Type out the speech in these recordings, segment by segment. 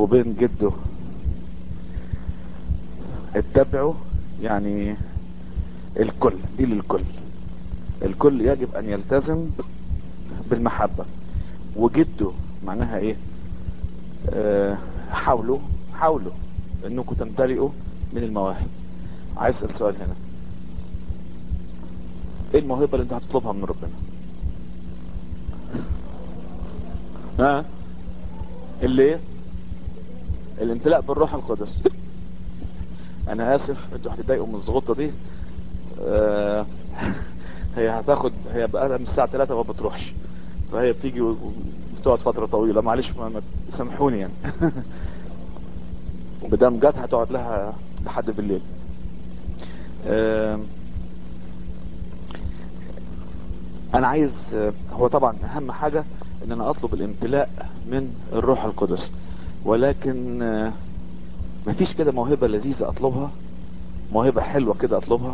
وبين جده اتبعوا يعني الكل دي للكل الكل يجب ان يلتزم بالمحبة وجده معناها ايه آه حاولوا حاولوا انكم تمتلئوا من المواهب عايز اسال سؤال هنا ايه الموهبه اللي انت هتطلبها من ربنا ها اللي ايه الامتلاء بالروح القدس انا اسف انتوا هتتضايقوا من الزغطه دي آه هي هتاخد هي بقى من الساعه 3 ما بتروحش فهي بتيجي وبتقعد فتره طويله معلش ما ما سامحوني يعني وبدام جت هتقعد لها لحد بالليل آه انا عايز هو طبعا اهم حاجة ان انا اطلب الامتلاء من الروح القدس ولكن مفيش كده موهبة لذيذة اطلبها موهبة حلوة كده اطلبها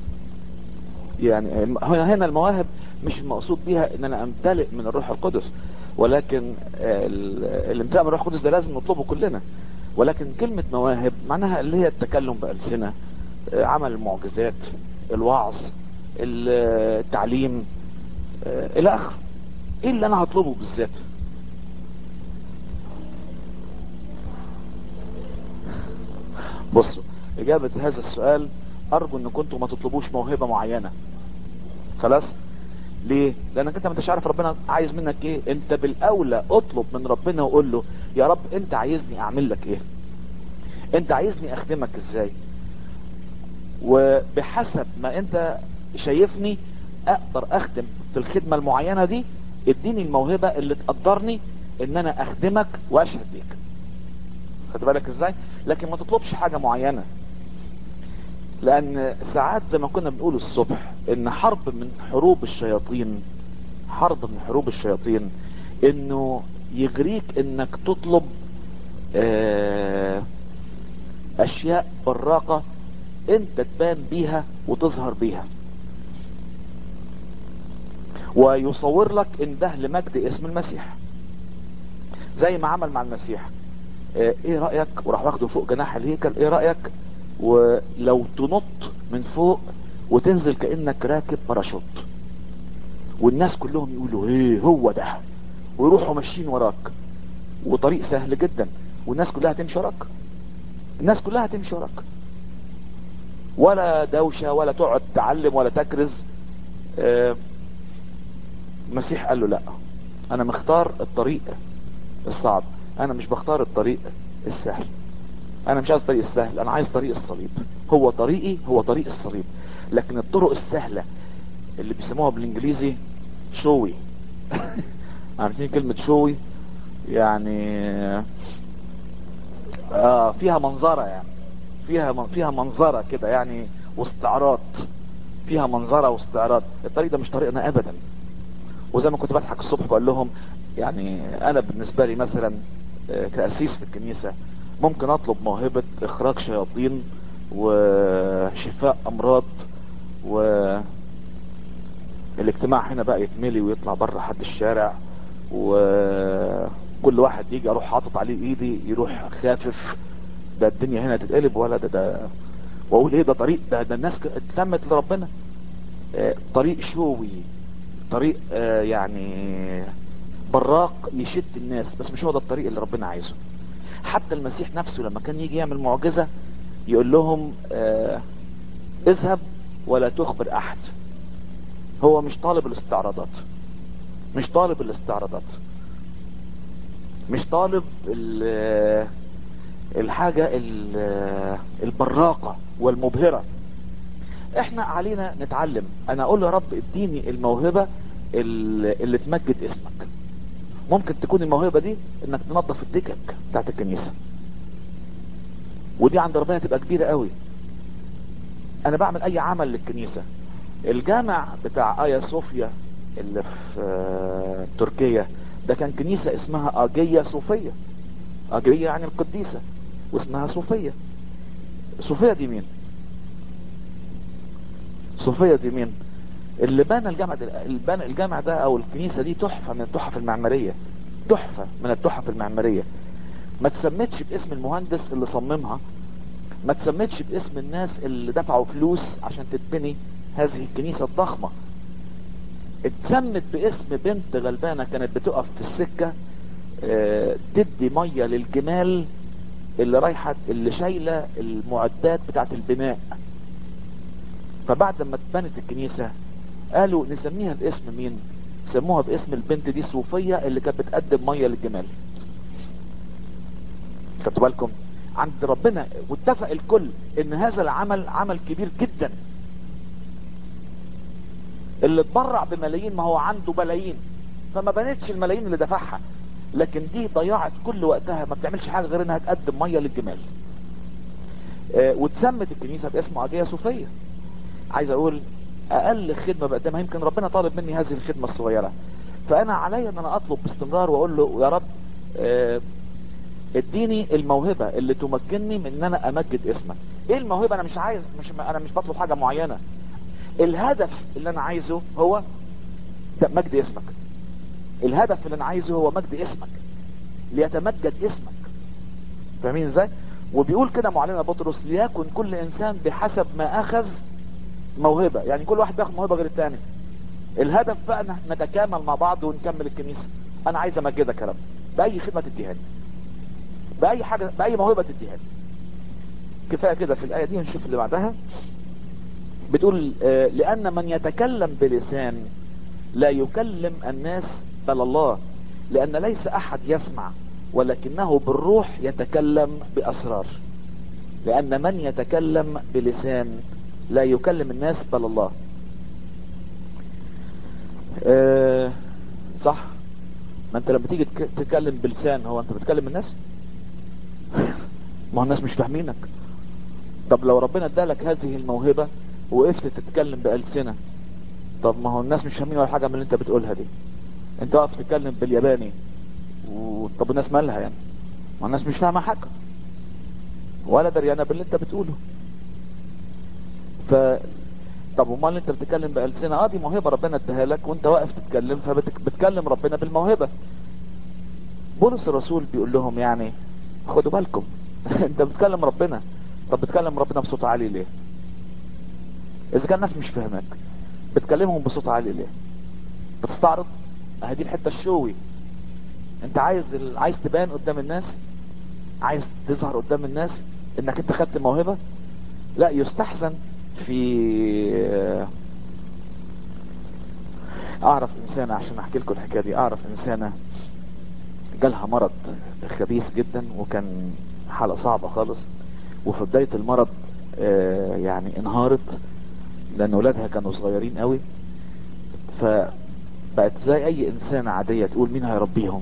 يعني هنا المواهب مش المقصود بيها ان انا امتلئ من الروح القدس ولكن الامتلاء من الروح القدس ده لازم نطلبه كلنا ولكن كلمة مواهب معناها اللي هي التكلم بألسنة عمل المعجزات الوعظ التعليم الى اخره ايه اللي انا هطلبه بالذات بصوا اجابة هذا السؤال ارجو ان كنتوا ما تطلبوش موهبة معينة خلاص ليه لانك انت ما انتش عارف ربنا عايز منك ايه انت بالاولى اطلب من ربنا وقول له يا رب انت عايزني اعمل لك ايه انت عايزني اخدمك ازاي وبحسب ما انت شايفني اقدر اخدم في الخدمة المعينة دي اديني الموهبة اللي تقدرني ان انا اخدمك واشهد ليك خد بالك ازاي لكن ما تطلبش حاجة معينة لان ساعات زي ما كنا بنقول الصبح ان حرب من حروب الشياطين حرب من حروب الشياطين انه يغريك انك تطلب اه اشياء براقة انت تبان بيها وتظهر بيها ويصور لك ان ده لمجد اسم المسيح زي ما عمل مع المسيح اه ايه رأيك وراح واخده فوق جناح الهيكل ايه رأيك ولو تنط من فوق وتنزل كأنك راكب باراشوت والناس كلهم يقولوا ايه هو ده ويروحوا ماشيين وراك وطريق سهل جدا والناس كلها تمشي وراك الناس كلها تمشي وراك ولا دوشة ولا تقعد تعلم ولا تكرز اه المسيح قال له لا انا مختار الطريق الصعب انا مش بختار الطريق السهل انا مش عايز طريق السهل انا عايز طريق الصليب هو طريقي هو طريق الصليب لكن الطرق السهلة اللي بيسموها بالانجليزي شوي عارفين كلمة شوي يعني آه فيها منظرة يعني فيها من فيها منظرة كده يعني واستعراض فيها منظرة واستعراض الطريق ده مش طريقنا ابدا وزي ما كنت بضحك الصبح بقول لهم يعني انا بالنسبة لي مثلا كأسيس في الكنيسة ممكن اطلب موهبة اخراج شياطين وشفاء امراض و الاجتماع هنا بقى يتملي ويطلع بره حد الشارع وكل واحد يجي اروح حاطط عليه ايدي يروح خافف ده الدنيا هنا تتقلب ولا ده ده واقول ايه ده طريق ده, ده الناس اتسمت لربنا اه طريق شوي طريق اه يعني براق يشد الناس بس مش هو ده الطريق اللي ربنا عايزه حتى المسيح نفسه لما كان يجي يعمل معجزة يقول لهم اه اذهب ولا تخبر احد هو مش طالب الاستعراضات مش طالب الاستعراضات مش طالب الحاجة البراقة والمبهرة احنا علينا نتعلم انا اقول يا رب اديني الموهبة اللي تمجد اسمك ممكن تكون الموهبة دي انك تنظف الدكك بتاعت الكنيسة ودي عند ربنا تبقى كبيرة قوي انا بعمل اي عمل للكنيسة الجامع بتاع ايا صوفيا اللي في تركيا ده كان كنيسة اسمها اجية صوفية اجية يعني القديسة واسمها صوفية صوفيا دي مين صوفيا دي مين اللي بنى الجامع ده البنى الجامع ده او الكنيسة دي تحفة من التحف المعمارية تحفة من التحف المعمارية ما تسمتش باسم المهندس اللي صممها ما تسمتش باسم الناس اللي دفعوا فلوس عشان تتبني هذه الكنيسة الضخمة اتسمت باسم بنت غلبانة كانت بتقف في السكة اه تدي مية للجمال اللي رايحة اللي شايلة المعدات بتاعت البناء فبعد ما اتبنت الكنيسة قالوا نسميها باسم مين سموها باسم البنت دي صوفية اللي كانت بتقدم مية للجمال خدتوا بالكم عند ربنا واتفق الكل ان هذا العمل عمل كبير جدا اللي اتبرع بملايين ما هو عنده بلايين فما بنتش الملايين اللي دفعها لكن دي ضيعت كل وقتها ما بتعملش حاجة غير انها تقدم مية للجمال اه واتسمت الكنيسة باسم عجية صوفية عايز اقول اقل خدمة بقدمها يمكن ربنا طالب مني هذه الخدمة الصغيرة فانا علي ان انا اطلب باستمرار واقول له يا رب اه اديني الموهبة اللي تمكنني من ان انا امجد اسمك ايه الموهبة انا مش عايز مش انا مش بطلب حاجة معينة الهدف اللي انا عايزه هو مجد اسمك الهدف اللي انا عايزه هو مجد اسمك ليتمجد اسمك فاهمين ازاي وبيقول كده معلمنا بطرس ليكن كل انسان بحسب ما اخذ موهبة يعني كل واحد بياخد موهبة غير التاني الهدف بقى ان نتكامل مع بعض ونكمل الكنيسة انا عايز امجدك يا رب باي خدمة تديها لي باي حاجة باي موهبة تديها لي كفاية كده في الاية دي ونشوف اللي بعدها بتقول آه لان من يتكلم بلسان لا يكلم الناس بل الله لان ليس احد يسمع ولكنه بالروح يتكلم باسرار لان من يتكلم بلسان لا يكلم الناس بل الله آه صح ما انت لما تيجي تتكلم بلسان هو انت بتكلم الناس ما هو الناس مش فاهمينك طب لو ربنا ادالك هذه الموهبة وقفت تتكلم بألسنة طب ما هو الناس مش فاهمين ولا حاجة من اللي انت بتقولها دي انت واقف تتكلم بالياباني و... طب الناس مالها يعني ما الناس مش فاهمة حاجة ولا دريانة باللي انت بتقوله ف طب امال انت بتتكلم بألسنة اه دي موهبة ربنا اداها لك وانت واقف تتكلم فبتكلم ربنا بالموهبة بولس الرسول بيقول لهم يعني خدوا بالكم انت بتكلم ربنا طب بتكلم ربنا بصوت عالي ليه اذا كان الناس مش فاهمك بتكلمهم بصوت عالي ليه بتستعرض هذه الحتة الشوي انت عايز ال... عايز تبان قدام الناس عايز تظهر قدام الناس انك انت خدت موهبة لا يستحسن في اعرف انسانة عشان احكي لكم الحكاية دي اعرف انسانة جالها مرض خبيث جدا وكان حالة صعبة خالص وفي بداية المرض آه يعني انهارت لان ولادها كانوا صغيرين قوي فبقت زي اي انسانة عادية تقول مين هيربيهم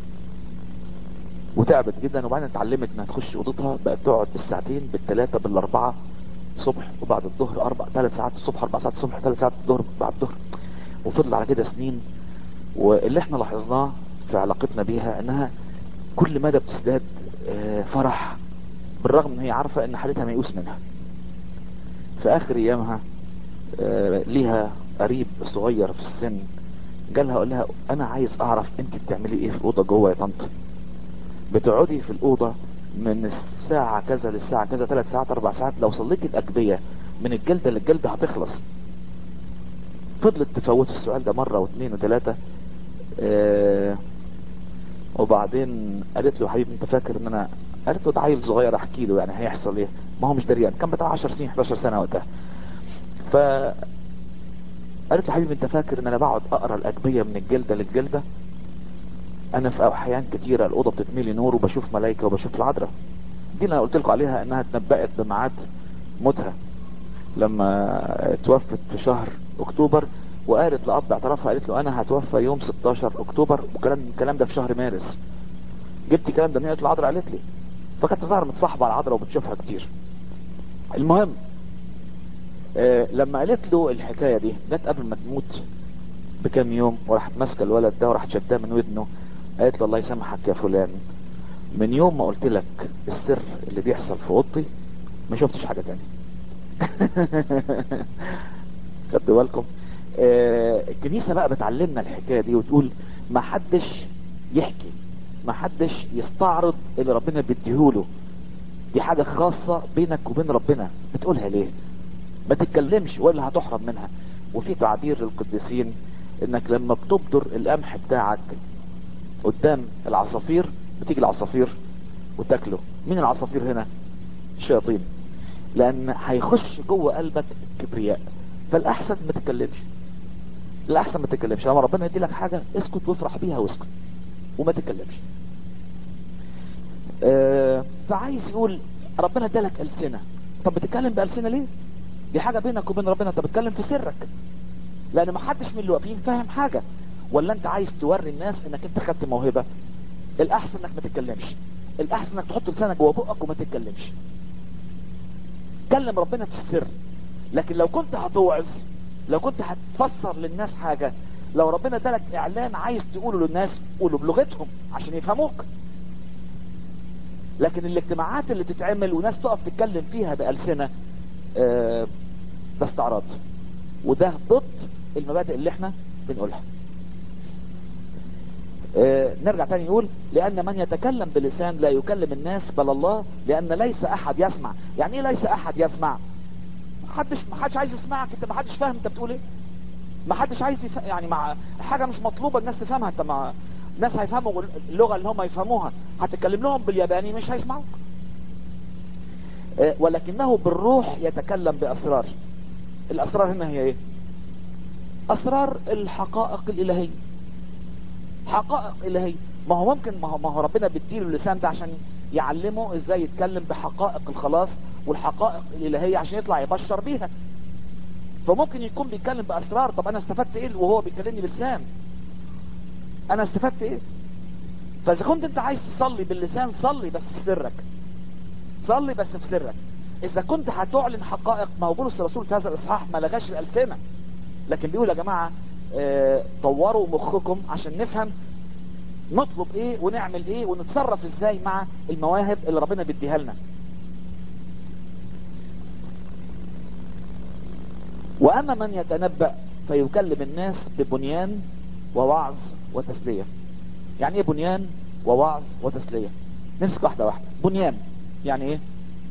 وتعبت جدا وبعدين اتعلمت انها تخش اوضتها بقت تقعد بالساعتين بالثلاثة بالاربعة الصبح وبعد الظهر اربع ثلاث ساعات الصبح اربع ساعات الصبح ثلاث ساعات الظهر بعد الظهر وفضل على كده سنين واللي احنا لاحظناه في علاقتنا بيها انها كل مدى بتزداد اه فرح بالرغم ان هي عارفة ان حالتها ميؤوس منها في اخر ايامها اه ليها قريب صغير في السن جالها قال لها انا عايز اعرف انت بتعملي ايه في الاوضه جوه يا طنط بتقعدي في الاوضه من الساعة كذا للساعة كذا ثلاث ساعات اربع ساعات لو صليتي الاجبية من الجلدة للجلدة هتخلص فضلت تفوت السؤال ده مرة واثنين وثلاثة اه وبعدين قالت له حبيبي انت فاكر ان انا قالت له ده عيل صغير احكي له يعني هيحصل ايه ما هو مش دريان كان بتاع 10 سنين 11 سنة وقتها ف قالت له حبيبي انت فاكر ان انا بقعد اقرا الاجبية من الجلدة للجلدة انا في احيان كتيرة الاوضة بتتملي نور وبشوف ملايكة وبشوف العذراء دي اللي انا قلت لكم عليها انها اتنبأت بميعاد موتها لما توفت في شهر اكتوبر وقالت لاب اعترافها قالت له انا هتوفى يوم 16 اكتوبر وكلام الكلام ده في شهر مارس جبت الكلام ده من قالت العذراء قالت لي فكانت ظاهره متصاحبه على العذراء وبتشوفها كتير المهم آه لما قالت له الحكايه دي جت قبل ما تموت بكام يوم وراحت ماسكه الولد ده وراحت شداه من ودنه قالت له الله يسامحك يا فلان من يوم ما قلت لك السر اللي بيحصل في اوضتي ما شفتش حاجه تانية خدتوا بالكم آه الكنيسه بقى بتعلمنا الحكايه دي وتقول ما حدش يحكي محدش يستعرض اللي ربنا بيديهوله دي حاجة خاصة بينك وبين ربنا بتقولها ليه ما تتكلمش ولا هتحرم منها وفي تعبير للقديسين انك لما بتبدر القمح بتاعك قدام العصافير بتيجي العصافير وتاكله مين العصافير هنا الشياطين لان هيخش جوه قلبك كبرياء فالاحسن ما تتكلمش الاحسن ما تتكلمش لما ربنا يدي لك حاجه اسكت وافرح بيها واسكت وما تتكلمش آه فعايز يقول ربنا ادالك السنه طب بتتكلم بالسنه ليه دي حاجه بينك وبين ربنا انت بتتكلم في سرك لان ما حدش من اللي واقفين فاهم حاجه ولا انت عايز توري الناس انك انت خدت موهبه الاحسن انك ما تتكلمش الاحسن انك تحط لسانك جوه بقك وما تتكلمش كلم ربنا في السر لكن لو كنت هتوعظ لو كنت هتفسر للناس حاجه لو ربنا ادالك اعلان عايز تقوله للناس قوله بلغتهم عشان يفهموك لكن الاجتماعات اللي تتعمل وناس تقف تتكلم فيها بألسنة آه ده استعراض وده ضد المبادئ اللي احنا بنقولها آه نرجع تاني نقول لأن من يتكلم بلسان لا يكلم الناس بل الله لأن ليس أحد يسمع يعني ايه ليس أحد يسمع محدش محدش عايز يسمعك انت محدش فاهم انت بتقول ايه محدش عايز يف... يعني مع حاجة مش مطلوبة الناس تفهمها انت مع الناس هيفهموا اللغة اللي هم يفهموها هتتكلم لهم بالياباني مش هيسمعوك آه ولكنه بالروح يتكلم بأسرار الأسرار هنا هي ايه أسرار الحقائق الإلهية حقائق إلهية ما هو ممكن ما هو, ما هو ربنا بيديله اللسان ده عشان يعلمه ازاي يتكلم بحقائق الخلاص والحقائق الإلهية عشان يطلع يبشر بيها فممكن يكون بيتكلم بأسرار طب أنا استفدت إيه وهو بيكلمني بلسان أنا استفدت إيه فإذا كنت أنت عايز تصلي باللسان صلي بس في سرك صلي بس في سرك إذا كنت هتعلن حقائق ما هو بولس الرسول في هذا الإصحاح ما لغاش الألسنة لكن بيقول يا جماعة اه طوروا مخكم عشان نفهم نطلب ايه ونعمل ايه ونتصرف ازاي مع المواهب اللي ربنا بيديها لنا واما من يتنبأ فيكلم الناس ببنيان ووعظ وتسلية يعني ايه بنيان ووعظ وتسلية نمسك واحدة واحدة بنيان يعني ايه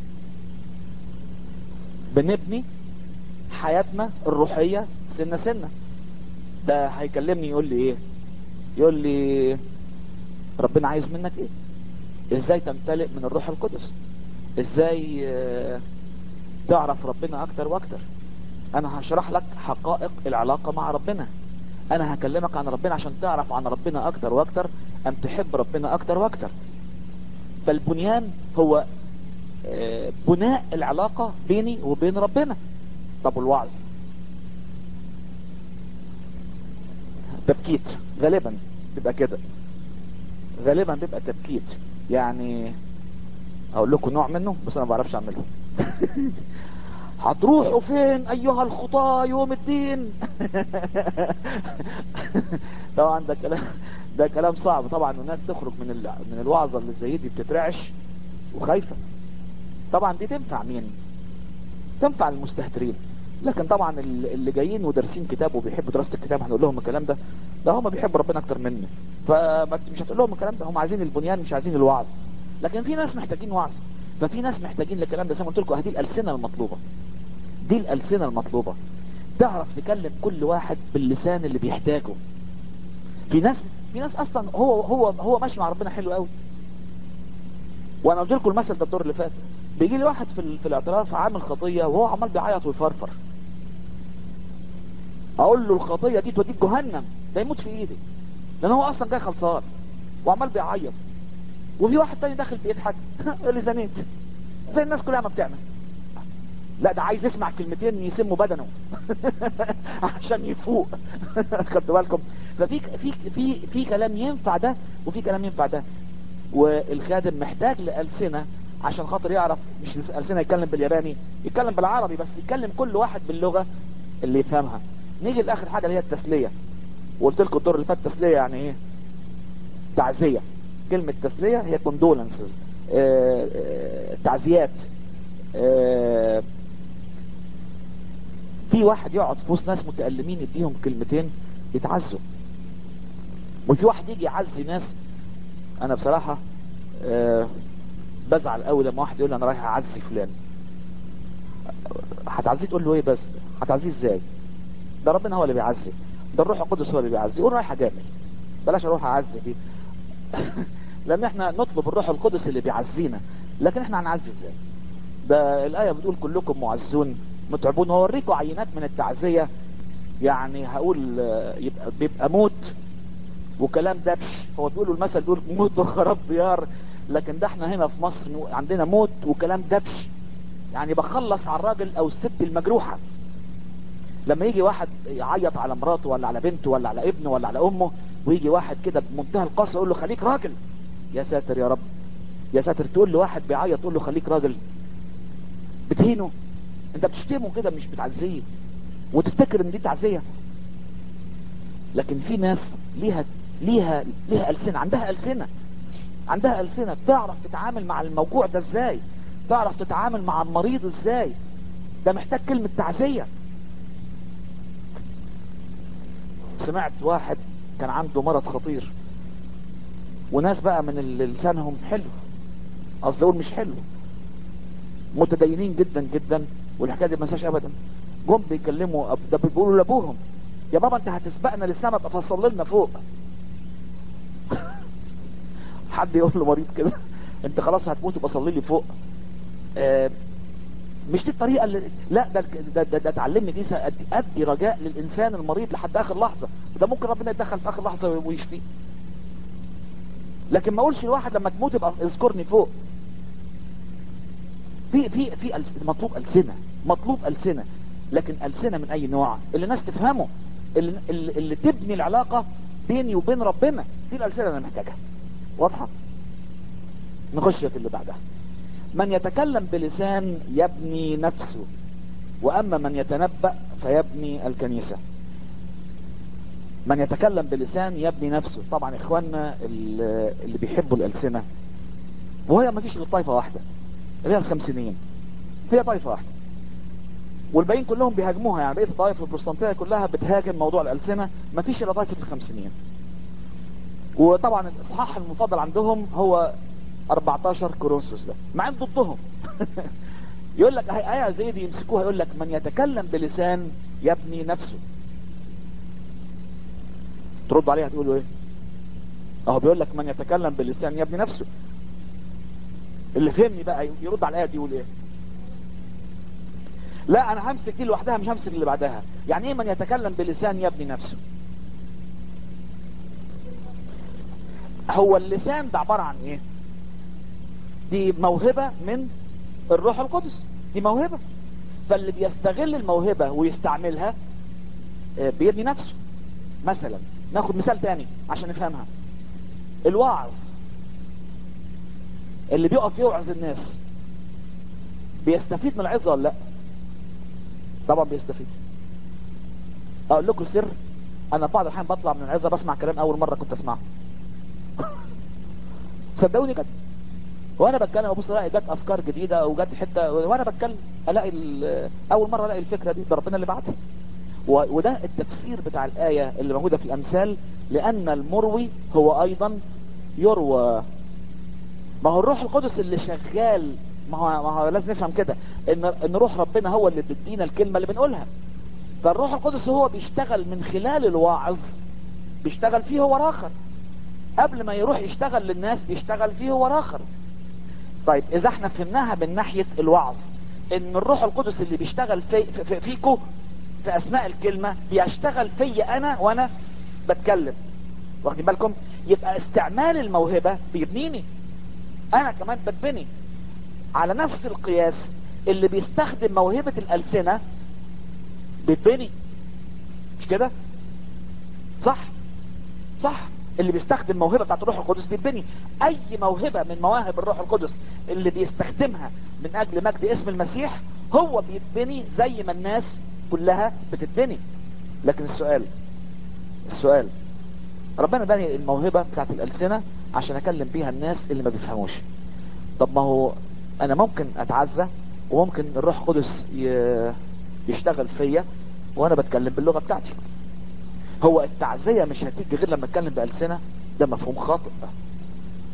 بنبني حياتنا الروحية سنة سنة ده هيكلمني يقول لي ايه يقول لي ربنا عايز منك ايه ازاي تمتلئ من الروح القدس ازاي تعرف ربنا اكتر واكتر انا هشرح لك حقائق العلاقة مع ربنا انا هكلمك عن ربنا عشان تعرف عن ربنا اكتر واكتر ام تحب ربنا اكتر واكتر فالبنيان هو بناء العلاقة بيني وبين ربنا طب والوعظ تبكيت غالبا بيبقى كده غالبا بيبقى تبكيت يعني اقول لكم نوع منه بس انا ما بعرفش اعمله هتروحوا فين ايها الخطاة يوم الدين طبعا ده كلام ده كلام صعب طبعا الناس تخرج من ال... من الوعظه اللي زي دي بتترعش وخايفه طبعا دي تنفع مين تنفع المستهترين لكن طبعا اللي جايين ودارسين كتاب وبيحبوا دراسه الكتاب هنقول لهم الكلام ده ده هم بيحبوا ربنا اكتر مني فمش هتقول لهم الكلام ده هم عايزين البنيان مش عايزين الوعظ لكن في ناس محتاجين وعظ ففي ناس محتاجين الكلام ده زي ما قلت لكم هذه الالسنه المطلوبه دي الالسنه المطلوبه تعرف تكلم كل واحد باللسان اللي بيحتاجه في ناس في ناس اصلا هو هو هو ماشي مع ربنا حلو قوي وانا قلت لكم المثل ده الدور اللي فات بيجي لي واحد في, في الاعتراف عامل خطيه وهو عمال بيعيط ويفرفر اقول له الخطيه دي توديك جهنم ده يموت في ايدي لان هو اصلا جاي خلصان وعمال بيعيط وفي واحد تاني داخل بيضحك يقول لي زنيت زي الناس كلها ما بتعمل لا ده عايز يسمع كلمتين يسموا بدنه عشان يفوق خدتوا بالكم ففي في في في كلام ينفع ده وفي كلام ينفع ده والخادم محتاج لألسنة عشان خاطر يعرف مش ألسنة يتكلم بالياباني يتكلم بالعربي بس يتكلم كل واحد باللغة اللي يفهمها نيجي لاخر حاجة اللي هي التسلية وقلت لكم الدور اللي فات تسلية يعني ايه تعزية كلمة تسلية هي كوندولنسز تعزيات اه في واحد يقعد في وسط ناس متألمين يديهم كلمتين يتعزوا وفي واحد يجي يعزي ناس انا بصراحة آه بزعل قوي لما واحد يقول لي انا رايح اعزي فلان هتعزيه تقول له ايه بس هتعزيه ازاي ده ربنا هو اللي بيعزي ده الروح القدس هو اللي بيعزي قول رايح اجامل بلاش اروح اعزي دي لان احنا نطلب الروح القدس اللي بيعزينا لكن احنا هنعزي ازاي ده الايه بتقول كلكم معزون متعبون هوريكم عينات من التعزيه يعني هقول آه، يبقى بيبقى موت وكلام دبش هو بيقولوا المثل بيقول موت وخراب ديار لكن ده احنا هنا في مصر نقول- عندنا موت وكلام دبش يعني بخلص على الراجل او الست المجروحه لما يجي واحد يعيط على مراته ولا على بنته ولا على ابنه ولا على امه ويجي واحد كده بمنتهى القسوه يقول له خليك راجل يا ساتر يا رب يا ساتر تقول له واحد بيعيط تقول له خليك راجل بتهينه انت بتشتمه كده مش بتعزيه وتفتكر ان دي تعزيه لكن في ناس ليها ليها ليها السنه عندها السنه عندها السنه بتعرف تتعامل مع الموجوع ده ازاي تعرف تتعامل مع المريض ازاي ده محتاج كلمه تعزيه سمعت واحد كان عنده مرض خطير وناس بقى من اللي لسانهم حلو قصدي اقول مش حلو متدينين جدا جدا والحكايه دي ما انساش ابدا جم بيكلموا أب- ده بيقولوا لابوهم يا بابا انت هتسبقنا للسما ابقى فصل لنا فوق حد يقول له مريض كده انت خلاص هتموت يبقى صلي لي فوق آه مش دي الطريقه اللي لا ده ده ده, ده تعلمني دي ادي, ادي رجاء للانسان المريض لحد اخر لحظه ده ممكن ربنا يتدخل في اخر لحظه ويشفيه لكن ما اقولش لواحد لما تموت يبقى اذكرني فوق في في في ألس- مطلوب السنه مطلوب السنه لكن السنه من اي نوع اللي الناس تفهمه اللي, اللي, اللي تبني العلاقه بيني وبين ربنا دي الالسنه اللي انا محتاجها واضحه نخش في اللي بعدها من يتكلم بلسان يبني نفسه واما من يتنبأ فيبني الكنيسه من يتكلم بلسان يبني نفسه طبعا اخواننا اللي اللي بيحبوا الالسنه وهي ما فيش غير طائفه واحده اللي هي الخمسينيين هي طائفه واحده والباقيين كلهم بيهاجموها يعني بقيه الطائف البروتستانتيه كلها بتهاجم موضوع الالسنه ما فيش الا طائفه الخمسينيين وطبعا الاصحاح المفضل عندهم هو 14 كورنثوس ده مع ان ضدهم يقول لك اهي ايه زي دي يمسكوها يقول لك من يتكلم بلسان يبني نفسه ترد عليها تقولوا ايه اهو بيقول لك من يتكلم بلسان يبني نفسه اللي فهمني بقى يرد على الايه دي يقول ايه لا انا همسك دي لوحدها مش همسك اللي بعدها يعني ايه من يتكلم بلسان يبني نفسه هو اللسان ده عبارة عن ايه دي موهبة من الروح القدس دي موهبة فاللي بيستغل الموهبة ويستعملها آه، بيبني نفسه مثلا ناخد مثال تاني عشان نفهمها الوعظ اللي بيقف يوعظ الناس بيستفيد من العظة ولا لا طبعا بيستفيد اقول لكم سر انا بعض الاحيان بطلع من العظة بسمع كلام اول مرة كنت اسمعه صدقوني كده وانا بتكلم ابص الاقي جت افكار جديده او جت حته وانا بتكلم الاقي ال- اول مره الاقي الفكره دي ده ربنا اللي بعتها و- وده التفسير بتاع الايه اللي موجوده في الامثال لان المروي هو ايضا يروى ما هو الروح القدس اللي شغال ما هو, ما هو لازم نفهم كده ان ان روح ربنا هو اللي بيدينا الكلمه اللي بنقولها فالروح القدس هو بيشتغل من خلال الواعظ بيشتغل فيه هو اخر قبل ما يروح يشتغل للناس بيشتغل فيه هو اخر طيب اذا احنا فهمناها من ناحية الوعظ ان الروح القدس اللي بيشتغل في في فيكو في اثناء الكلمة بيشتغل فيا انا وانا بتكلم واخدين بالكم يبقى استعمال الموهبة بيبنيني انا كمان بتبني على نفس القياس اللي بيستخدم موهبة الالسنة بيتبني مش كده صح صح اللي بيستخدم موهبة بتاعت الروح القدس بيتبني اي موهبة من مواهب الروح القدس اللي بيستخدمها من اجل مجد اسم المسيح هو بيتبني زي ما الناس كلها بتتبني لكن السؤال السؤال ربنا بني الموهبة بتاعت الالسنة عشان اكلم بيها الناس اللي ما بيفهموش طب ما هو انا ممكن اتعزى وممكن الروح القدس ي- يشتغل فيا وانا بتكلم باللغة بتاعتي هو التعزية مش هتيجي غير لما اتكلم بألسنة ده مفهوم خاطئ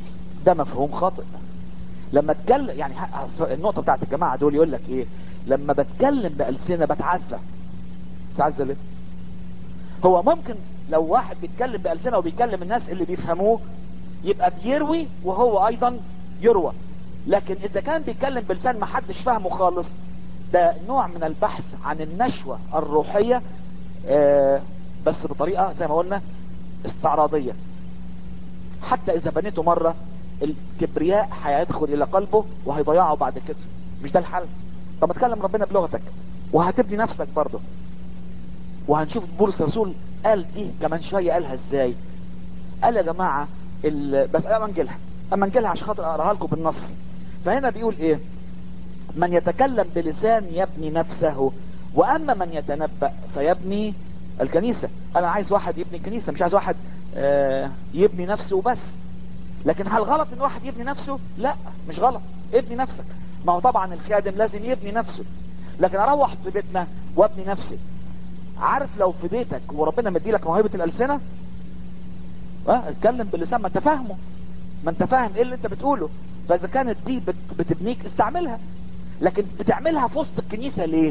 ده مفهوم خاطئ لما اتكلم يعني النقطه بتاعت الجماعه دول يقول لك ايه لما بتكلم بالسنه بتعزى بتعزى ليه هو ممكن لو واحد بيتكلم بالسنه وبيكلم الناس اللي بيفهموه يبقى بيروي وهو ايضا يروى لكن اذا كان بيتكلم بلسان ما حدش فاهمه خالص ده نوع من البحث عن النشوة الروحية آه بس بطريقة زي ما قلنا استعراضية حتى اذا بنيته مرة الكبرياء هيدخل الى قلبه وهيضيعه بعد كده مش ده الحل طب اتكلم ربنا بلغتك وهتبني نفسك برضه وهنشوف بولس الرسول قال دي كمان شوية قالها ازاي قال يا جماعة بس انا انجلها اما انجلها عشان خاطر اقراها لكم بالنص فهنا بيقول ايه من يتكلم بلسان يبني نفسه واما من يتنبأ فيبني الكنيسة انا عايز واحد يبني كنيسة مش عايز واحد آه يبني نفسه بس لكن هل غلط ان واحد يبني نفسه لا مش غلط ابني نفسك ما هو طبعا الخادم لازم يبني نفسه لكن اروح في بيتنا وابني نفسي عارف لو في بيتك وربنا مديلك موهبة الالسنة اه اتكلم باللسان ما انت فاهمه ما انت فاهم ايه اللي انت بتقوله فاذا كانت دي بت بتبنيك استعملها لكن بتعملها في وسط الكنيسة ليه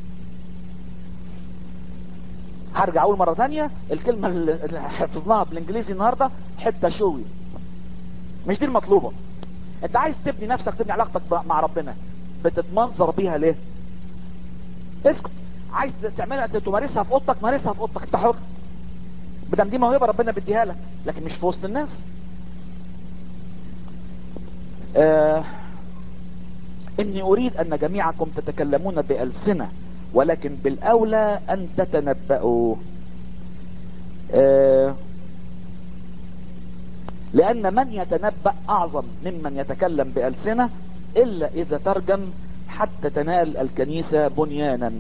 هرجع اقول مرة تانية الكلمة اللي حفظناها بالانجليزي النهاردة حتة شوي مش دي المطلوبة انت عايز تبني نفسك تبني علاقتك مع ربنا بتتمنظر بيها ليه اسكت عايز تعملها تمارسها في اوضتك مارسها في اوضتك انت حر بدم دي موهبة ربنا بيديها لك لكن مش في وسط الناس آه اني اريد ان جميعكم تتكلمون بألسنة ولكن بالاولى ان تتنبأوا آه لان من يتنبأ اعظم ممن يتكلم بألسنة الا اذا ترجم حتى تنال الكنيسة بنيانا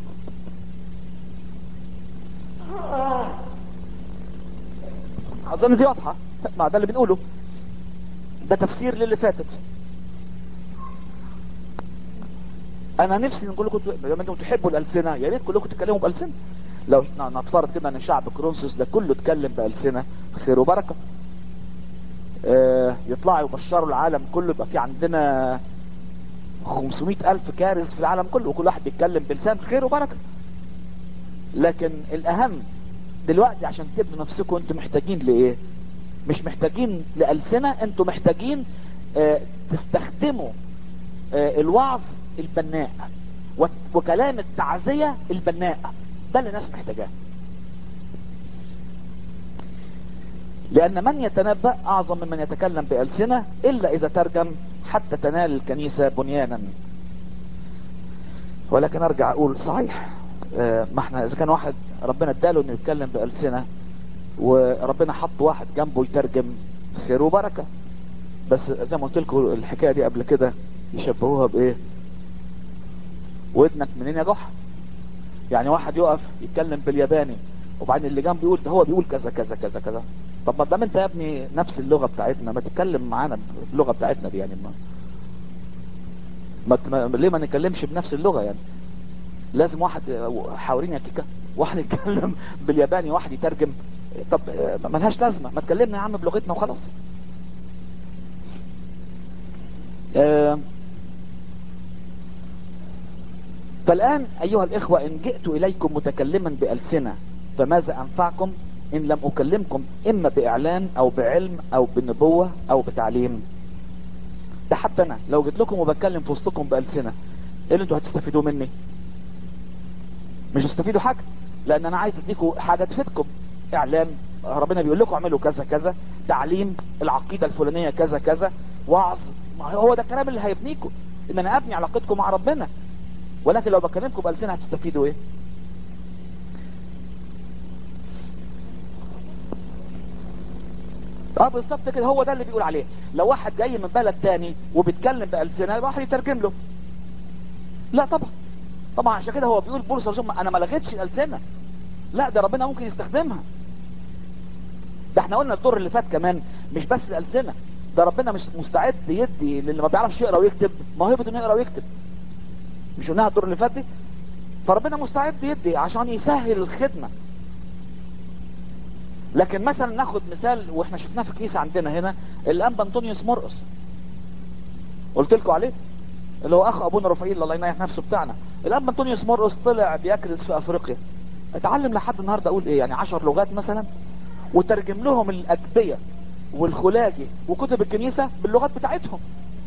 اظن دي واضحة ما ده اللي بنقوله ده تفسير للي فاتت انا نفسي نقول لكم لما انتم تحبوا الالسنه يا ريت كلكم تتكلموا بالسنه لو نفترض كده ان شعب كرونسوس ده كله اتكلم بالسنه خير وبركه آه يطلعوا يبشروا العالم كله يبقى في عندنا 500 الف كارث في العالم كله وكل واحد بيتكلم بلسان خير وبركه لكن الاهم دلوقتي عشان تبنوا نفسكم انتم محتاجين لايه مش محتاجين لألسنة انتم محتاجين اه تستخدموا اه الوعظ البناء وكلام التعزية البناء ده اللي الناس محتاجاه لأن من يتنبأ أعظم ممن يتكلم بألسنة إلا إذا ترجم حتى تنال الكنيسة بنيانا ولكن أرجع أقول صحيح اه ما احنا إذا كان واحد ربنا اداله إنه يتكلم بألسنة وربنا حط واحد جنبه يترجم خير وبركة بس زي ما قلت لكم الحكاية دي قبل كده يشبهوها بايه ودنك منين يا جح يعني واحد يقف يتكلم بالياباني وبعدين اللي جنبه يقول ده هو بيقول كذا كذا كذا كذا طب ما دام انت يا ابني نفس اللغة بتاعتنا ما تتكلم معانا باللغة بتاعتنا دي يعني ما, ما ليه ما نتكلمش بنفس اللغة يعني لازم واحد حاورين يا كيكا واحد يتكلم بالياباني واحد يترجم طب ملهاش لازمة ما تكلمنا يا عم بلغتنا وخلاص آه فالآن أيها الإخوة إن جئت إليكم متكلما بألسنة فماذا أنفعكم إن لم أكلمكم إما بإعلان أو بعلم أو بنبوة أو بتعليم ده حتى أنا لو جيت لكم وبتكلم في وسطكم بألسنة إيه اللي أنتوا هتستفيدوا مني مش هتستفيدوا حاجة لأن أنا عايز أديكم حاجة تفيدكم إعلان ربنا بيقول لكم اعملوا كذا كذا تعليم العقيدة الفلانية كذا كذا وعظ هو ده الكلام اللي هيبنيكم ان انا ابني علاقتكم مع ربنا ولكن لو بكلمكم بألسنة هتستفيدوا ايه اه بالظبط كده هو ده اللي بيقول عليه لو واحد جاي من بلد تاني وبيتكلم بألسنة يبقى واحد يترجم له لا طبعا طبعا عشان كده هو بيقول بولس الرسول انا ما لغيتش الألسنة لا ده ربنا ممكن يستخدمها ده احنا قلنا الدور اللي فات كمان مش بس الألسنة ده ربنا مش مستعد يدي للي ما بيعرفش يقرا ويكتب موهبه انه يقرا ويكتب مش قلناها الدور اللي فات دي فربنا مستعد يدي عشان يسهل الخدمه لكن مثلا ناخد مثال واحنا شفناه في الكنيسه عندنا هنا الانبا انطونيوس مرقس قلت لكم عليه اللي هو اخ ابونا رفائيل الله ينيح نفسه بتاعنا الانبا انطونيوس مرقس طلع بيكرز في افريقيا اتعلم لحد النهارده اقول ايه يعني عشر لغات مثلا وترجم لهم الاجبيه والخلاجي وكتب الكنيسه باللغات بتاعتهم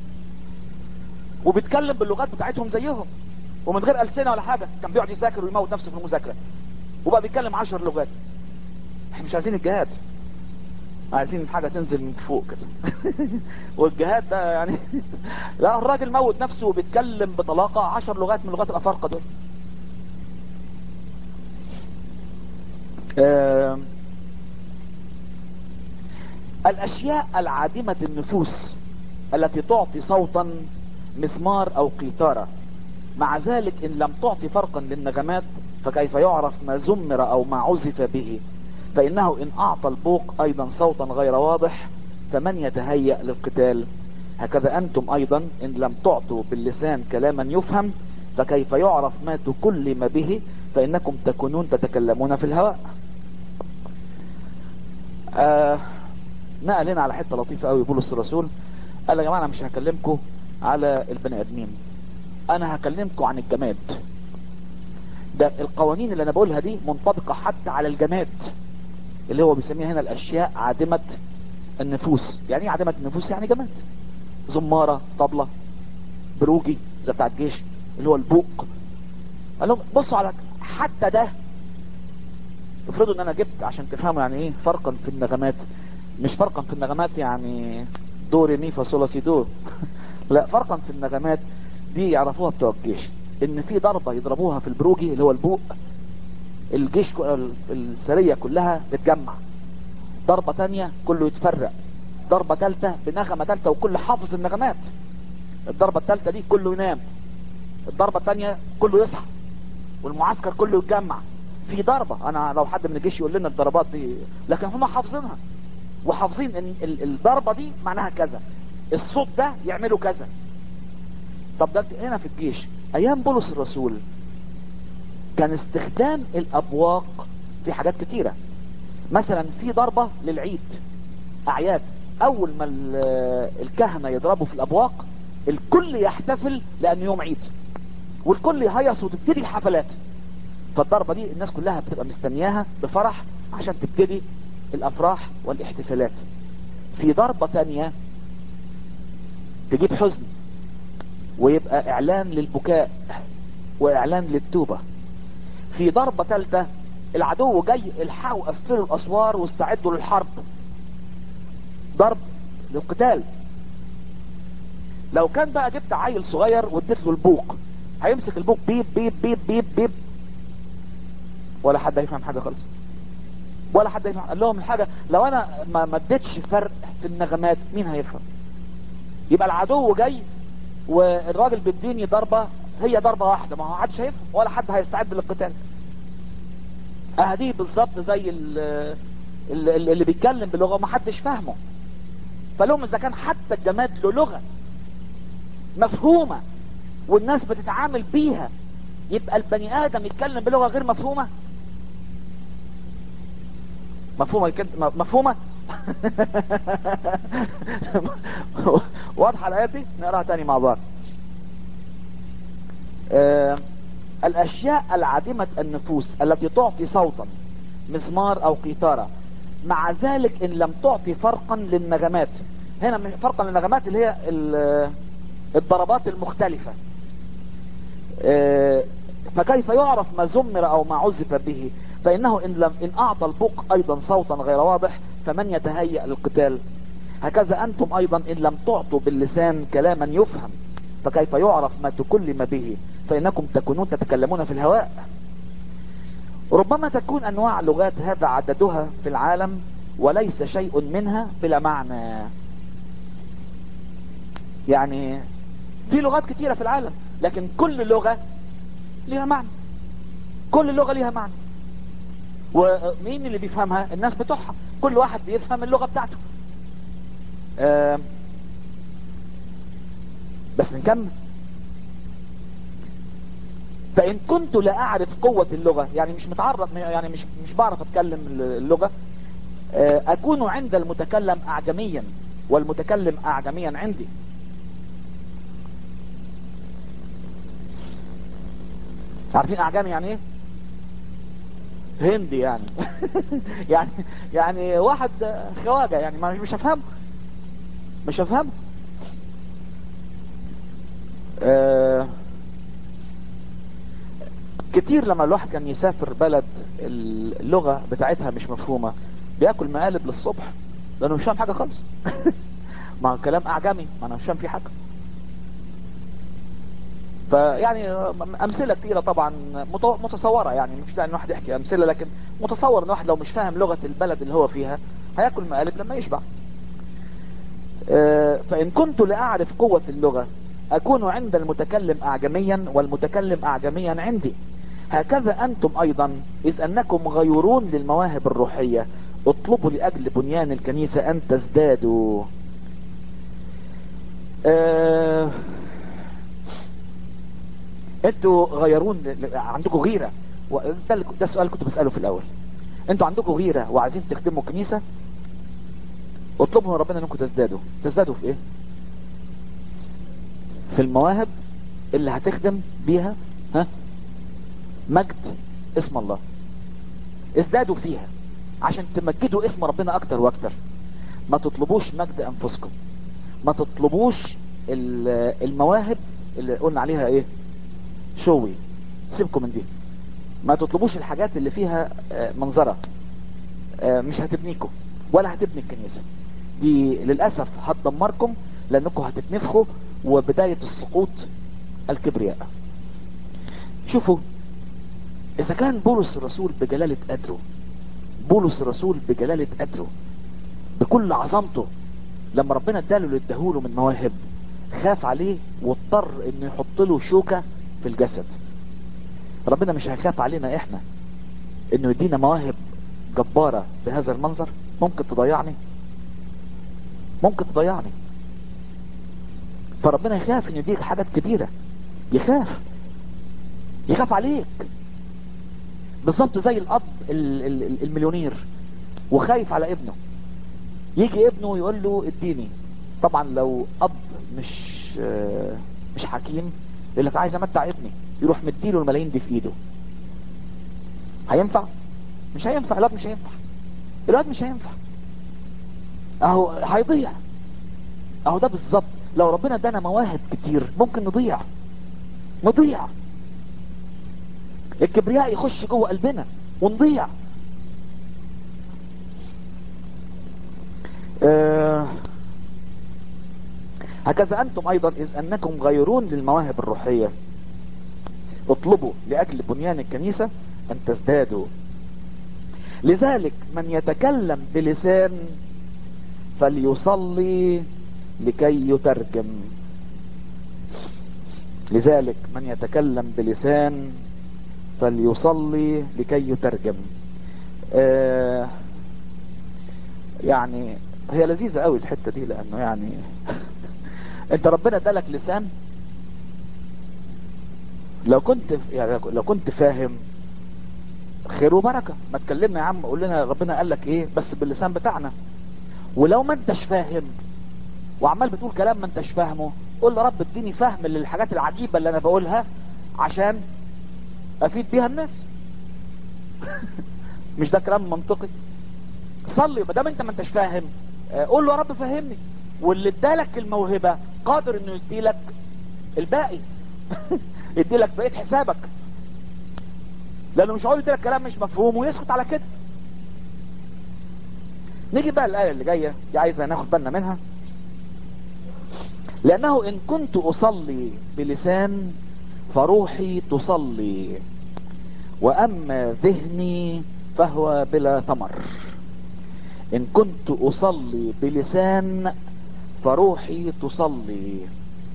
وبيتكلم باللغات بتاعتهم زيهم ومن غير ألسنة ولا حاجة كان بيقعد يذاكر ويموت نفسه في المذاكرة وبقى بيتكلم عشر لغات احنا مش عايزين الجهاد عايزين حاجة تنزل من فوق كده والجهاد ده يعني لا الراجل موت نفسه وبيتكلم بطلاقة عشر لغات من لغات الأفارقة دول آه الأشياء العادمة النفوس التي تعطي صوتا مسمار أو قيثارة مع ذلك إن لم تعطي فرقا للنغمات فكيف يعرف ما زمر أو ما عزف به فإنه إن أعطى البوق أيضا صوتا غير واضح فمن يتهيأ للقتال هكذا أنتم أيضا إن لم تعطوا باللسان كلاما يفهم فكيف يعرف ما تكلم به فإنكم تكونون تتكلمون في الهواء آه نقل هنا على حتة لطيفة قوي بولس الرسول قال يا جماعة أنا مش هكلمكم على البني آدمين أنا هكلمكم عن الجماد ده القوانين اللي أنا بقولها دي منطبقة حتى على الجماد اللي هو بيسميها هنا الأشياء عادمة النفوس يعني ايه عادمة النفوس يعني جماد زمارة طبلة بروجي زي بتاع الجيش اللي هو البوق قال لهم بصوا على حتى ده افرضوا ان انا جبت عشان تفهموا يعني ايه فرقا في النغمات مش فرقا في النغمات يعني دو ري مي فا صول سي دو لا فرقا في النغمات دي يعرفوها بتوع الجيش ان في ضربة يضربوها في البروجي اللي هو البوق الجيش السرية كلها تتجمع ضربة تانية كله يتفرق ضربة تالتة بنغمة تالتة وكل حافظ النغمات الضربة التالتة دي كله ينام الضربة التانية كله يصحى والمعسكر كله يتجمع في ضربة انا لو حد من الجيش يقول لنا الضربات دي لكن هم حافظينها وحافظين ان الضربة دي معناها كذا الصوت ده يعملوا كذا طب ده هنا في الجيش ايام بولس الرسول كان استخدام الابواق في حاجات كتيرة مثلا في ضربة للعيد اعياد اول ما الكهنة يضربوا في الابواق الكل يحتفل لان يوم عيد والكل يهيص وتبتدي الحفلات فالضربة دي الناس كلها بتبقى مستنياها بفرح عشان تبتدي الافراح والاحتفالات في ضربة تانية تجيب حزن ويبقى اعلان للبكاء واعلان للتوبة في ضربة ثالثة العدو جاي الحقوا قفلوا الاسوار واستعدوا للحرب ضرب للقتال لو كان بقى جبت عيل صغير واديت له البوق هيمسك البوق بيب بيب بيب بيب بيب ولا حد هيفهم حاجة خالص ولا حد يفهم قال لهم الحاجة لو انا ما ما اديتش فرق في النغمات مين هيفهم يبقى العدو جاي والراجل بيديني ضربة هي ضربة واحدة ما هو حدش هيفهم ولا حد هيستعد للقتال اهدي بالظبط زي اللي, اللي بيتكلم بلغة ما حدش فاهمه فلهم اذا كان حتى الجماد له لغة مفهومة والناس بتتعامل بيها يبقى البني ادم يتكلم بلغة غير مفهومة مفهومة كده مفهومة واضحة الآية دي نقراها تاني مع بعض آه الأشياء العادمة النفوس التي تعطي صوتا مزمار أو قيثارة مع ذلك إن لم تعطي فرقا للنغمات هنا فرقا للنغمات اللي هي الضربات المختلفة آه فكيف يعرف ما زمر أو ما عزف به فإنه إن, لم إن أعطى البوق أيضا صوتا غير واضح فمن يتهيأ للقتال هكذا أنتم أيضا إن لم تعطوا باللسان كلاما يفهم فكيف يعرف ما تكلم به فإنكم تكونون تتكلمون في الهواء ربما تكون أنواع لغات هذا عددها في العالم وليس شيء منها بلا معنى يعني في لغات كثيرة في العالم لكن كل لغة لها معنى كل لغة لها معنى ومين اللي بيفهمها الناس بتوعها كل واحد بيفهم اللغة بتاعته آه بس نكمل فإن كنت لا أعرف قوة اللغة يعني مش متعرف يعني مش مش بعرف أتكلم اللغة آه، اكون عند المتكلم اعجميا والمتكلم اعجميا عندي عارفين اعجمي يعني ايه هندي يعني يعني يعني واحد خواجه يعني ما مش هفهمه مش هفهمه آه كتير لما الواحد كان يسافر بلد اللغة بتاعتها مش مفهومة بياكل مقالب للصبح لانه مش فاهم حاجة خالص ما هو كلام اعجمي ما انا مش فاهم فيه حاجة فيعني امثله كثيره طبعا مت- متصوره يعني مش داعي ان الواحد يحكي امثله لكن متصور ان الواحد لو مش فاهم لغه البلد اللي هو فيها هياكل مقالب لما يشبع آه، فان كنت لاعرف قوه اللغه اكون عند المتكلم اعجميا والمتكلم اعجميا عندي هكذا انتم ايضا اذ انكم غيورون للمواهب الروحيه اطلبوا لاجل بنيان الكنيسه ان تزدادوا آه، انتوا غيرون ل- عندكم غيره و- ده اللي- ده السؤال اللي كنت بساله في الاول انتوا عندكم غيره وعايزين تخدموا الكنيسه اطلبوا من ربنا انكم تزدادوا تزدادوا في ايه في المواهب اللي هتخدم بيها ها مجد اسم الله ازدادوا فيها عشان تمجدوا اسم ربنا اكتر واكتر ما تطلبوش مجد انفسكم ما تطلبوش ال- المواهب اللي قلنا عليها ايه شوي سيبكم من دي ما تطلبوش الحاجات اللي فيها آه، منظرة آه، مش هتبنيكم ولا هتبني الكنيسة دي للأسف هتدمركم لأنكم هتتنفخوا وبداية السقوط الكبرياء شوفوا إذا كان بولس الرسول بجلالة قدره بولس الرسول بجلالة قدره بكل عظمته لما ربنا اداله اللي اداهوله من مواهب خاف عليه واضطر انه يحط له شوكة في الجسد ربنا مش هيخاف علينا احنا انه يدينا مواهب جبارة بهذا المنظر ممكن تضيعني ممكن تضيعني فربنا يخاف ان يديك حاجات كبيرة يخاف يخاف عليك بالظبط زي الاب ال- ال- ال- المليونير وخايف على ابنه يجي ابنه يقول له اديني طبعا لو اب مش آه، مش حكيم يقول لك عايز امتع ابني يروح مديله الملايين دي في ايده هينفع مش هينفع الواد مش هينفع الواد مش هينفع اهو هيضيع اهو ده بالظبط لو ربنا ادانا مواهب كتير ممكن نضيع نضيع الكبرياء يخش جوه قلبنا ونضيع آه هكذا انتم ايضا اذ انكم غيرون للمواهب الروحية اطلبوا لاجل بنيان الكنيسة ان تزدادوا لذلك من يتكلم بلسان فليصلي لكي يترجم لذلك من يتكلم بلسان فليصلي لكي يترجم آه يعني هي لذيذة قوي الحتة دي لانه يعني انت ربنا ادالك لسان لو كنت يعني لو كنت فاهم خير وبركة ما تكلمنا يا عم قول لنا ربنا قال لك ايه بس باللسان بتاعنا ولو ما انتش فاهم وعمال بتقول كلام ما انتش فاهمه قول يا رب اديني فهم للحاجات العجيبة اللي انا بقولها عشان افيد بيها الناس مش ده كلام منطقي صلي ما دام انت ما انتش فاهم آه، قول له يا رب فهمني واللي ادالك الموهبة قادر انه يديلك الباقي يديلك بقية حسابك لانه مش هقول يديلك كلام مش مفهوم ويسكت على كده نيجي بقى الآية اللي جاية دي عايزة ناخد بالنا منها لأنه إن كنت أصلي بلسان فروحي تصلي وأما ذهني فهو بلا ثمر إن كنت أصلي بلسان فروحي تصلي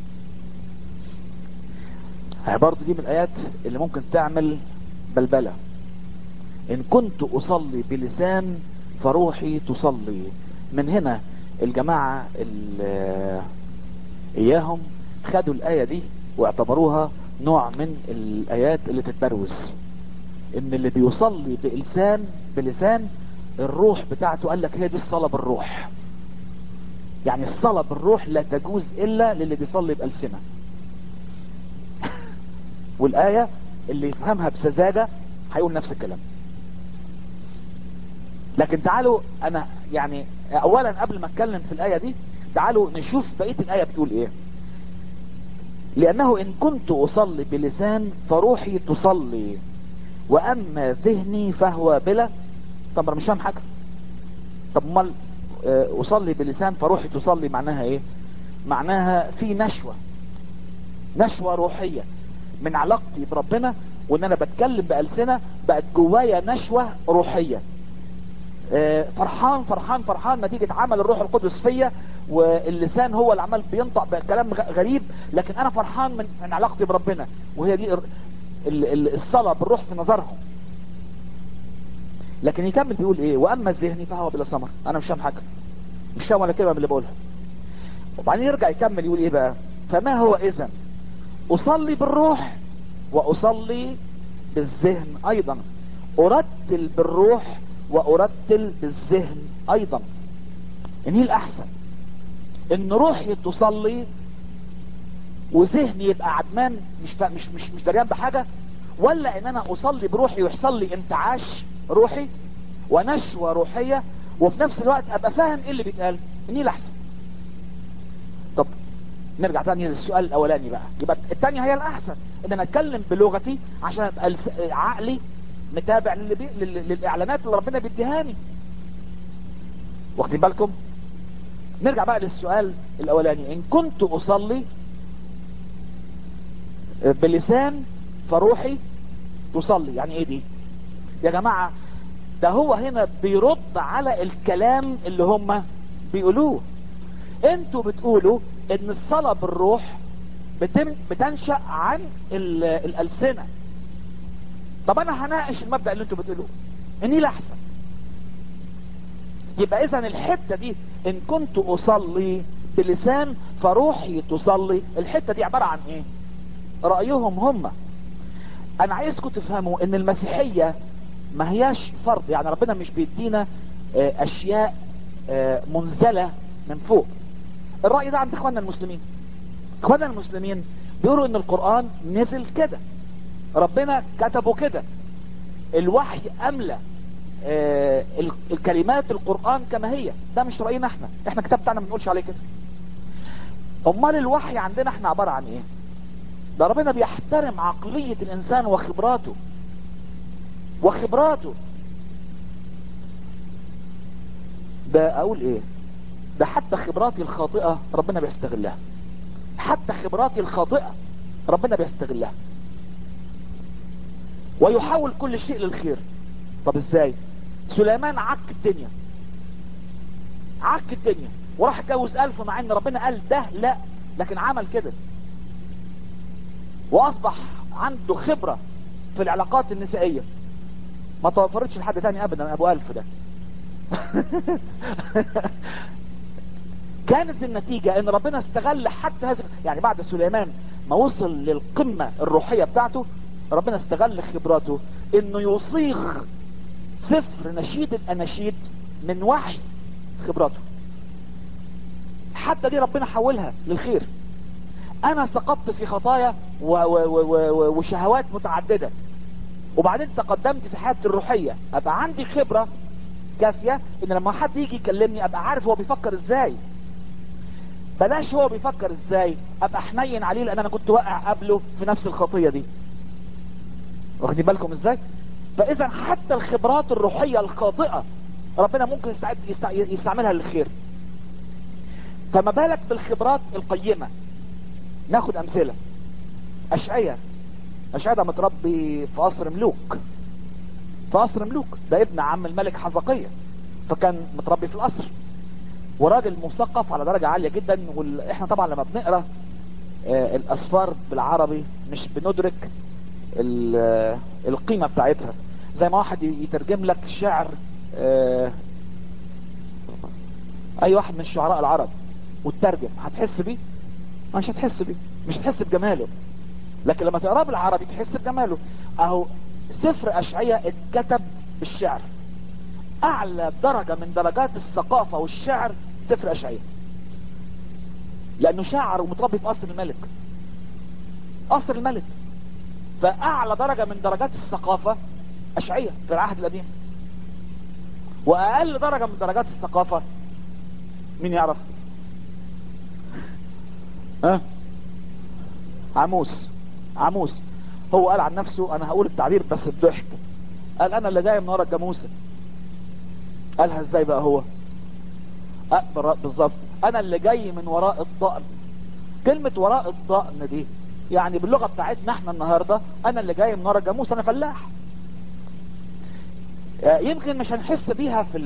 هي برضه دي من الآيات اللي ممكن تعمل بلبلة إن كنت أصلي بلسان فروحي تصلي من هنا الجماعة ال- إياهم خدوا الآية دي واعتبروها نوع من الآيات اللي تتبروز إن اللي بيصلي بلسان بلسان الروح بتاعته قال لك هي دي الصلاة بالروح يعني الصلاة بالروح لا تجوز الا للي بيصلي بألسنة والآية اللي يفهمها بسذاجة هيقول نفس الكلام لكن تعالوا انا يعني اولا قبل ما اتكلم في الآية دي تعالوا نشوف بقية الآية بتقول ايه لأنه إن كنت أصلي بلسان فروحي تصلي وأما ذهني فهو بلا طب أنا مش فاهم حاجة طب امال أصلي بلسان فروحي تصلي معناها إيه معناها في نشوة نشوة روحية من علاقتي بربنا وإن أنا بتكلم بألسنة بقت جوايا نشوة روحية فرحان فرحان فرحان نتيجة عمل الروح القدس فيا واللسان هو اللي عمال بينطق بكلام غريب لكن انا فرحان من, من علاقتي بربنا وهي دي الصلاة بالروح في نظرهم لكن يكمل بيقول ايه واما الذهني فهو بلا ثمر انا مش فاهم حاجة مش فاهم ولا كلمة من اللي بقولها وبعدين يرجع يكمل يقول ايه بقى فما هو اذا اصلي بالروح واصلي بالذهن ايضا ارتل بالروح وارتل بالذهن ايضا ان هي الاحسن ان روحي تصلي وذهني يبقى عدمان مش مش مش مش دريان بحاجه ولا ان انا اصلي بروحي ويحصل لي انتعاش روحي ونشوه روحيه وفي نفس الوقت ابقى فاهم ايه اللي بيتقال ان هي الاحسن طب نرجع تاني للسؤال الاولاني بقى يبقى الثانيه هي الاحسن ان انا اتكلم بلغتي عشان ابقى عقلي متابع للي بي... للاعلانات اللي ربنا بيديهاني واخدين بالكم نرجع بقى للسؤال الاولاني ان كنت اصلي بلسان فروحي تصلي يعني ايه دي يا جماعة ده هو هنا بيرد على الكلام اللي هم بيقولوه انتوا بتقولوا ان الصلاة بالروح بتم بتنشأ عن الألسنة طب انا هناقش المبدأ اللي انتوا بتقولوه اني الاحسن يبقى اذا الحتة دي ان كنت اصلي بلسان فروحي تصلي الحتة دي عبارة عن ايه رأيهم هم انا عايزكم تفهموا ان المسيحية ما هياش فرض يعني ربنا مش بيدينا اشياء منزلة من فوق الرأي ده عند اخواننا المسلمين اخواننا المسلمين بيقولوا ان القرآن نزل كده ربنا كتبه كده الوحي املى آه الكلمات القرآن كما هي ده مش رأينا احنا احنا كتاب بتاعنا ما بنقولش عليه كده امال الوحي عندنا احنا عبارة عن ايه ده ربنا بيحترم عقلية الانسان وخبراته وخبراته ده اقول ايه ده حتى خبراتي الخاطئة ربنا بيستغلها حتى خبراتي الخاطئة ربنا بيستغلها ويحول كل شيء للخير طب ازاي سليمان عك الدنيا عك الدنيا وراح اتجوز الف مع ان ربنا قال ده لا لكن عمل كده واصبح عنده خبرة في العلاقات النسائية ما توفرتش لحد تاني ابدا ابو الف ده كانت النتيجة ان ربنا استغل حتى هذا يعني بعد سليمان ما وصل للقمة الروحية بتاعته ربنا استغل خبراته انه يصيغ سفر نشيد الاناشيد من وحي خبراته حتى دي ربنا حولها للخير انا سقطت في خطايا و و و وشهوات متعددة وبعدين تقدمت في حياتي الروحية ابقى عندي خبرة كافية ان لما حد يجي يكلمني ابقى عارف هو بيفكر ازاي بلاش هو بيفكر ازاي ابقى حنين عليه لان انا كنت واقع قبله في نفس الخطية دي واخدين بالكم ازاي فاذا حتى الخبرات الروحية الخاطئة ربنا ممكن يستعد يستع... يستعملها للخير فما بالك بالخبرات القيمة ناخد امثلة اشعية اشعية ده متربي في قصر ملوك في قصر ملوك ده ابن عم الملك حزقية فكان متربي في القصر وراجل مثقف على درجة عالية جدا واحنا طبعا لما بنقرأ آه الاسفار بالعربي مش بندرك القيمة بتاعتها زي ما واحد يترجم لك شعر آه اي واحد من الشعراء العرب وتترجم هتحس بيه مش هتحس بيه مش هتحس بجماله لكن لما تقراه بالعربي تحس بجماله اهو سفر اشعية اتكتب بالشعر اعلى درجة من درجات الثقافة والشعر سفر اشعياء لانه شاعر ومتربي في قصر الملك قصر الملك فاعلى درجة من درجات الثقافة اشعياء في العهد القديم واقل درجة من درجات الثقافة مين يعرف ها أه؟ عموس عموس هو قال عن نفسه انا هقول التعبير بس بضحك قال انا اللي جاي من ورا الجاموسه قالها ازاي بقى هو أه بالظبط انا اللي جاي من وراء الضأن كلمة وراء الضأن دي يعني باللغة بتاعتنا احنا النهاردة انا اللي جاي من ورا الجاموس انا فلاح يمكن مش هنحس بيها في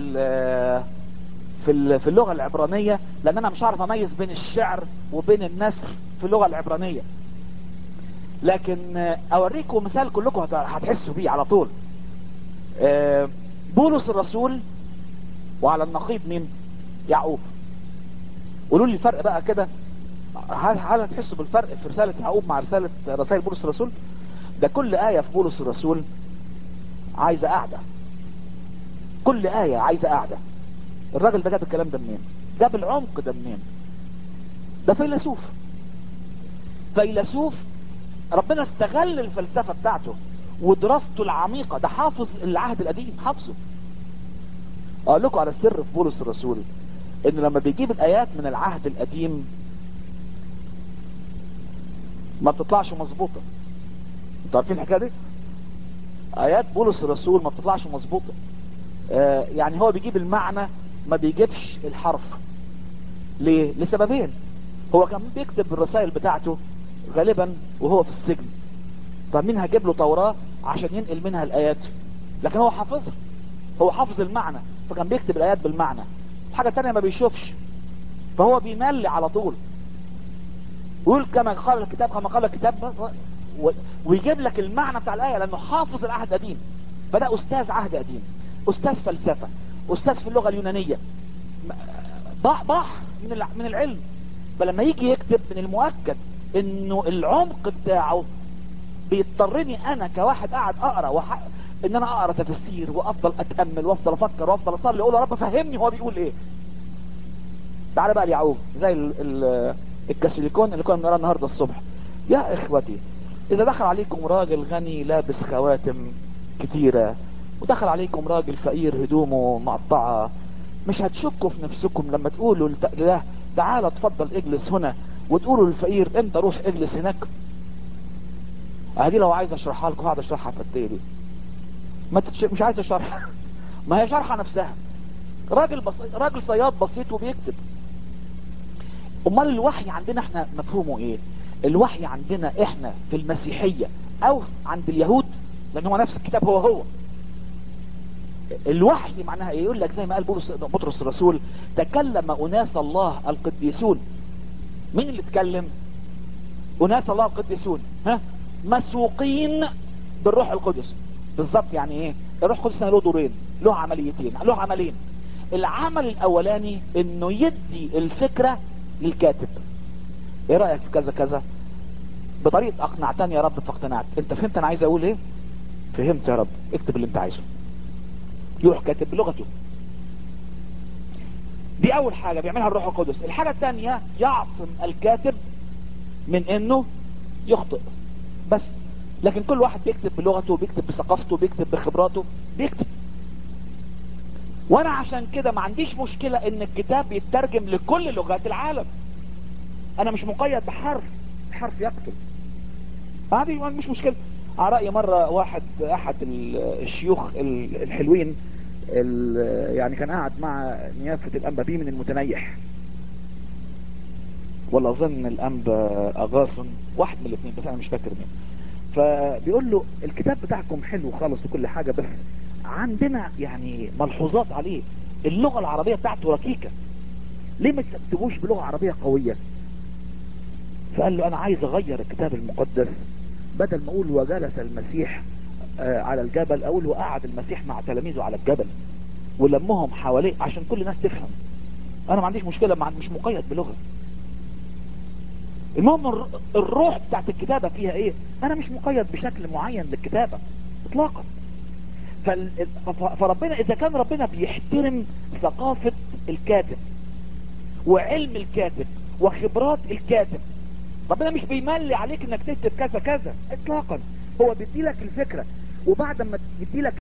في في اللغة العبرانية لان انا مش عارف اميز بين الشعر وبين النثر في اللغة العبرانية لكن اوريكم مثال كلكم هتحسوا بيه على طول بولس الرسول وعلى النقيض مين يعقوب قولوا لي الفرق بقى كده هل هل هتحسوا بالفرق في رسالة يعقوب مع رسالة رسائل بولس الرسول ده كل آية في بولس الرسول عايزة قاعدة كل آية عايزة قاعدة الراجل ده جاب الكلام ده منين جاب العمق ده منين ده فيلسوف فيلسوف ربنا استغل الفلسفة بتاعته ودراسته العميقة ده حافظ العهد القديم حافظه اقول لكم على السر في بولس الرسول ان لما بيجيب الايات من العهد القديم ما بتطلعش مظبوطة انتوا عارفين الحكاية دي ايات بولس الرسول ما بتطلعش مظبوطة آه يعني هو بيجيب المعنى ما بيجيبش الحرف ليه لسببين هو كان بيكتب الرسائل بتاعته غالبا وهو في السجن فمين هجيب له توراة عشان ينقل منها الايات لكن هو حافظها هو حافظ المعنى فكان بيكتب الايات بالمعنى حاجة تانية ما بيشوفش فهو بيمل على طول ويقول كما قال الكتاب كما قال الكتاب ويجيب لك المعنى بتاع الايه لانه حافظ العهد القديم فده استاذ عهد قديم استاذ فلسفه استاذ في اللغه اليونانيه بحر من من العلم فلما يجي يكتب من المؤكد انه العمق بتاعه بيضطرني انا كواحد قاعد اقرا وح... ان انا اقرا تفسير وافضل اتامل وافضل افكر وافضل اصلي اقول يا رب فهمني هو بيقول ايه تعالى بقى ليعقوب زي ال... ال... الكاثوليكون اللي كنا بنقراه النهارده الصبح يا اخوتي اذا دخل عليكم راجل غني لابس خواتم كتيرة ودخل عليكم راجل فقير هدومه مقطعة مش هتشكوا في نفسكم لما تقولوا له تعالى اتفضل اجلس هنا وتقولوا للفقير انت روح اجلس هناك هذه لو عايز اشرحها لكم هقعد اشرحها في الدقيقه دي ما تتش... مش عايز اشرحها ما هي شرحه نفسها راجل بس... راجل صياد بسيط وبيكتب امال الوحي عندنا احنا مفهومه ايه الوحي عندنا احنا في المسيحية او عند اليهود لان هو نفس الكتاب هو هو الوحي معناها ايه يقول لك زي ما قال بولس بطرس الرسول تكلم اناس الله القديسون مين اللي اتكلم اناس الله القديسون ها مسوقين بالروح القدس بالظبط يعني ايه الروح القدس له دورين له عمليتين له عملين العمل الاولاني انه يدي الفكرة للكاتب ايه رأيك في كذا كذا بطريقة اقنعتني يا رب فاقتنعت انت فهمت انا عايز اقول ايه فهمت يا رب اكتب اللي انت عايزه يروح كاتب بلغته دي اول حاجة بيعملها الروح القدس الحاجة الثانية يعصم الكاتب من انه يخطئ بس لكن كل واحد بيكتب بلغته بيكتب بثقافته بيكتب بخبراته بيكتب وانا عشان كده ما عنديش مشكلة ان الكتاب يترجم لكل لغات العالم انا مش مقيد بحرف حرف يقتل هذه مش مشكلة على رأي مرة واحد احد الشيوخ الحلوين يعني كان قاعد مع نيافة الانبا من المتنيح ولا اظن الانبا اغاصن واحد من الاثنين بس انا مش فاكر مين فبيقول له الكتاب بتاعكم حلو خالص وكل حاجة بس عندنا يعني ملحوظات عليه اللغة العربية بتاعته ركيكة ليه ما تكتبوش بلغة عربية قوية فقال له انا عايز اغير الكتاب المقدس بدل ما اقول وجلس المسيح على الجبل اقول وقعد المسيح مع تلاميذه على الجبل ولمهم حواليه عشان كل الناس تفهم انا ما عنديش مشكلة مع مش مقيد بلغة المهم الروح بتاعت الكتابة فيها ايه انا مش مقيد بشكل معين للكتابة اطلاقا فال... ف- فربنا اذا كان ربنا بيحترم ثقافة الكاتب وعلم الكاتب وخبرات الكاتب ربنا مش بيملي عليك انك تكتب كذا كذا اطلاقا هو بيديلك الفكرة وبعد ما يديلك